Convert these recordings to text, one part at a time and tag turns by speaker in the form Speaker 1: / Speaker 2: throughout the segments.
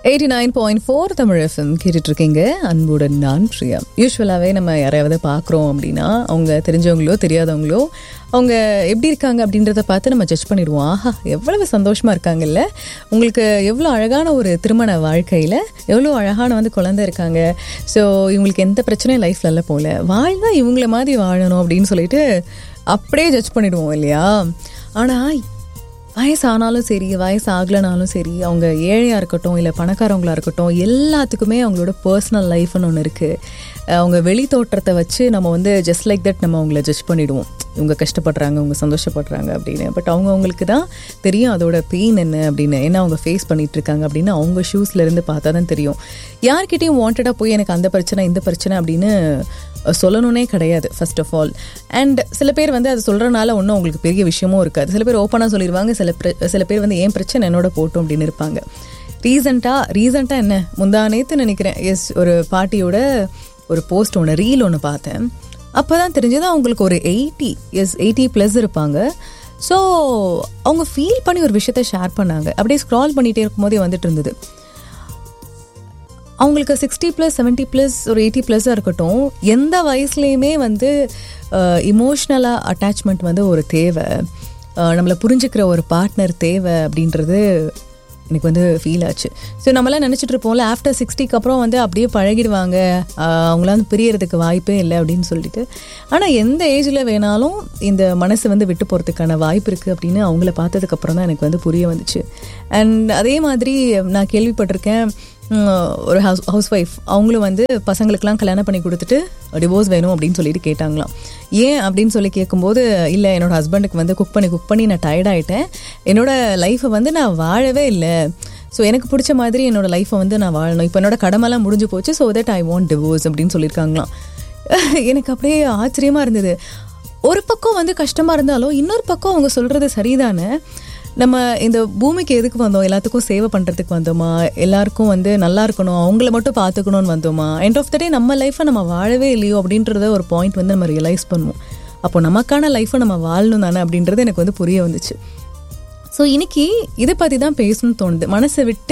Speaker 1: eighty nine point four Tamil FM கேட்டுட்டு இருக்கீங்க அன்புடன் நான் பிரியா யூஸ்வலாகவே நம்ம யாரையாவது பார்க்குறோம் அப்படின்னா அவங்க தெரிஞ்சவங்களோ தெரியாதவங்களோ அவங்க எப்படி இருக்காங்க அப்படின்றத பார்த்து நம்ம ஜட்ஜ் பண்ணிடுவோம் ஆஹா எவ்வளவு சந்தோஷமாக இருக்காங்கல்ல உங்களுக்கு எவ்வளோ அழகான ஒரு திருமண வாழ்க்கையில் எவ்வளோ அழகான வந்து குழந்தை இருக்காங்க ஸோ இவங்களுக்கு எந்த பிரச்சனையும் லைஃப்ல இல்லை போல வாழ்ந்தா இவங்கள மாதிரி வாழணும் அப்படின்னு சொல்லிட்டு அப்படியே ஜட்ஜ் பண்ணிடுவோம் இல்லையா ஆனால் வயசானாலும் சரி வயசு ஆகலைனாலும் சரி அவங்க ஏழையாக இருக்கட்டும் இல்லை பணக்காரவங்களா இருக்கட்டும் எல்லாத்துக்குமே அவங்களோட பர்சனல் லைஃப்னு ஒன்று இருக்குது அவங்க வெளி தோற்றத்தை வச்சு நம்ம வந்து ஜஸ்ட் லைக் தட் நம்ம அவங்கள ஜட்ஜ் பண்ணிடுவோம் இவங்க கஷ்டப்படுறாங்க இவங்க சந்தோஷப்படுறாங்க அப்படின்னு பட் அவங்க அவங்களுக்கு தான் தெரியும் அதோட பெயின் என்ன அப்படின்னு என்ன அவங்க ஃபேஸ் பண்ணிட்டு இருக்காங்க அப்படின்னு அவங்க ஷூஸ்ல இருந்து பார்த்தா தான் தெரியும் யார்கிட்டயும் வாண்டடாக போய் எனக்கு அந்த பிரச்சனை இந்த பிரச்சனை அப்படின்னு சொல்லணும்னே கிடையாது ஃபர்ஸ்ட் ஆஃப் ஆல் அண்ட் சில பேர் வந்து அது சொல்கிறனால ஒன்றும் உங்களுக்கு பெரிய விஷயமும் இருக்காது சில பேர் ஓப்பனாக சொல்லிடுவாங்க சில சில பேர் வந்து ஏன் பிரச்சனை என்னோட போட்டும் அப்படின்னு இருப்பாங்க ரீசெண்டாக ரீசெண்டாக என்ன முந்தா நேத்து நினைக்கிறேன் எஸ் ஒரு பாட்டியோட ஒரு போஸ்ட் ஒன்று ரீல் ஒன்று பார்த்தேன் அப்போ தான் தெரிஞ்சது அவங்களுக்கு ஒரு எயிட்டி எஸ் எயிட்டி ப்ளஸ் இருப்பாங்க ஸோ அவங்க ஃபீல் பண்ணி ஒரு விஷயத்த ஷேர் பண்ணாங்க அப்படியே ஸ்க்ரால் பண்ணிகிட்டே இருக்கும்போதே வந்துட்டு இருந்தது அவங்களுக்கு சிக்ஸ்டி ப்ளஸ் செவன்ட்டி ப்ளஸ் ஒரு எயிட்டி ப்ளஸ்ஸாக இருக்கட்டும் எந்த வயசுலேயுமே வந்து இமோஷ்னலாக அட்டாச்மெண்ட் வந்து ஒரு தேவை நம்மளை புரிஞ்சுக்கிற ஒரு பார்ட்னர் தேவை அப்படின்றது எனக்கு வந்து ஃபீல் ஆச்சு ஸோ நம்மளாம் நினச்சிட்டு இருப்போம்ல ஆஃப்டர் சிக்ஸ்டிக்கு அப்புறம் வந்து அப்படியே பழகிடுவாங்க அவங்களாம் வந்து பிரியறதுக்கு வாய்ப்பே இல்லை அப்படின்னு சொல்லிட்டு ஆனால் எந்த ஏஜில் வேணாலும் இந்த மனசு வந்து விட்டு போகிறதுக்கான வாய்ப்பு இருக்குது அப்படின்னு அவங்கள பார்த்ததுக்கப்புறம் தான் எனக்கு வந்து புரிய வந்துச்சு அண்ட் அதே மாதிரி நான் கேள்விப்பட்டிருக்கேன் ஒரு ஹவுஸ் ஹவுஸ் ஒய்ஃப் அவங்களும் வந்து பசங்களுக்கெல்லாம் கல்யாணம் பண்ணி கொடுத்துட்டு டிவோர்ஸ் வேணும் அப்படின்னு சொல்லிட்டு கேட்டாங்களாம் ஏன் அப்படின்னு சொல்லி கேட்கும்போது இல்லை என்னோட ஹஸ்பண்டுக்கு வந்து குக் பண்ணி குக் பண்ணி நான் டயர்டாயிட்டேன் என்னோட லைஃப்பை வந்து நான் வாழவே இல்லை ஸோ எனக்கு பிடிச்ச மாதிரி என்னோட லைஃப்பை வந்து நான் வாழணும் இப்போ என்னோட கடமைலாம் முடிஞ்சு போச்சு so that I want divorce அப்படின்னு சொல்லியிருக்காங்களாம் எனக்கு அப்படியே ஆச்சரியமாக இருந்தது ஒரு பக்கம் வந்து கஷ்டமாக இருந்தாலும் இன்னொரு பக்கம் அவங்க சொல்கிறது சரிதானே நம்ம இந்த பூமிக்கு எதுக்கு வந்தோம் எல்லாத்துக்கும் சேவை பண்ணுறதுக்கு வந்தோமா எல்லாருக்கும் வந்து நல்லா இருக்கணும் அவங்கள மட்டும் பார்த்துக்கணும்னு வந்தோமா எண்ட் ஆஃப் த டே நம்ம லைஃப்பை நம்ம வாழவே இல்லையோ அப்படின்றத ஒரு பாயிண்ட் வந்து நம்ம ரியலைஸ் பண்ணுவோம் அப்போ நமக்கான லைஃப்பை நம்ம வாழணும் தானே அப்படின்றது எனக்கு வந்து புரிய வந்துச்சு ஸோ இன்னைக்கு இதை பற்றி தான் பேசணும்னு தோணுது மனசை விட்டு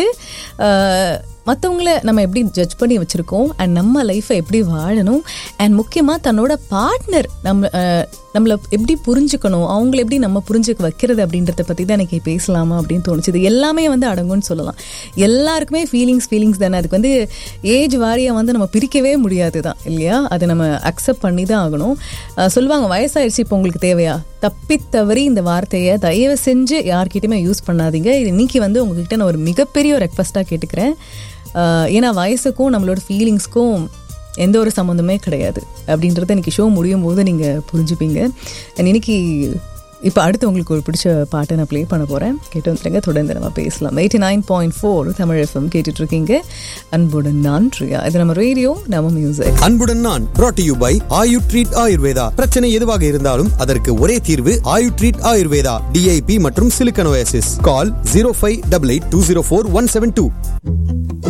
Speaker 1: மற்றவங்கள நம்ம எப்படி ஜட்ஜ் பண்ணி வச்சுருக்கோம் அண்ட் நம்ம லைஃப்பை எப்படி வாழணும் அண்ட் முக்கியமாக தன்னோட பார்ட்னர் நம்ம நம்மளை எப்படி புரிஞ்சுக்கணும் அவங்கள எப்படி நம்ம புரிஞ்சுக்க வைக்கிறது அப்படின்றத பற்றி தான் எனக்கு பேசலாமா அப்படின்னு தோணுச்சு இது எல்லாமே வந்து அடங்கும்னு சொல்லலாம் எல்லாருக்குமே ஃபீலிங்ஸ் ஃபீலிங்ஸ் தானே அதுக்கு வந்து ஏஜ் வாரியாக வந்து நம்ம பிரிக்கவே முடியாது தான் இல்லையா அதை நம்ம அக்செப்ட் பண்ணி தான் ஆகணும் சொல்லுவாங்க வயசாயிடுச்சு இப்போ உங்களுக்கு தேவையா தப்பி தவறி இந்த வார்த்தையை தயவு செஞ்சு யார்கிட்டயுமே யூஸ் பண்ணாதீங்க இது இன்னைக்கு வந்து உங்ககிட்ட நான் ஒரு மிகப்பெரிய ஒரு ரெக்வஸ்ட்டாக கேட்டுக்கிறேன் ஏன்னா வயசுக்கும் நம்மளோட ஃபீலிங்ஸ்க்கும் எந்த ஒரு சம்மந்தமே கிடையாது அப்படின்றத எனக்கு ஷோ முடியும் போது நீங்கள் புரிஞ்சுப்பீங்க இன்னைக்கு இப்போ அடுத்து உங்களுக்கு ஒரு பிடிச்ச பாட்டை நான் ப்ளே பண்ண போகிறேன் கேட்டு வந்துருங்க தொடர்ந்து நம்ம பேசலாம் eighty nine point four Tamil FM கேட்டுட்டு இருக்கீங்க அன்புடன் நான் ரியா இது நம்ம ரேடியோ நம்ம மியூசிக்
Speaker 2: அன்புடன் நான் brought to you by Ayu treat Ayurveda பிரச்சனை எதுவாக இருந்தாலும் அதற்கு ஒரே தீர்வு ஆயு ட்ரீட் ஆயுர்வேதா டிஐபி மற்றும் சிலிக்கனோசிஸ் call zero five double eight two zero four one seven two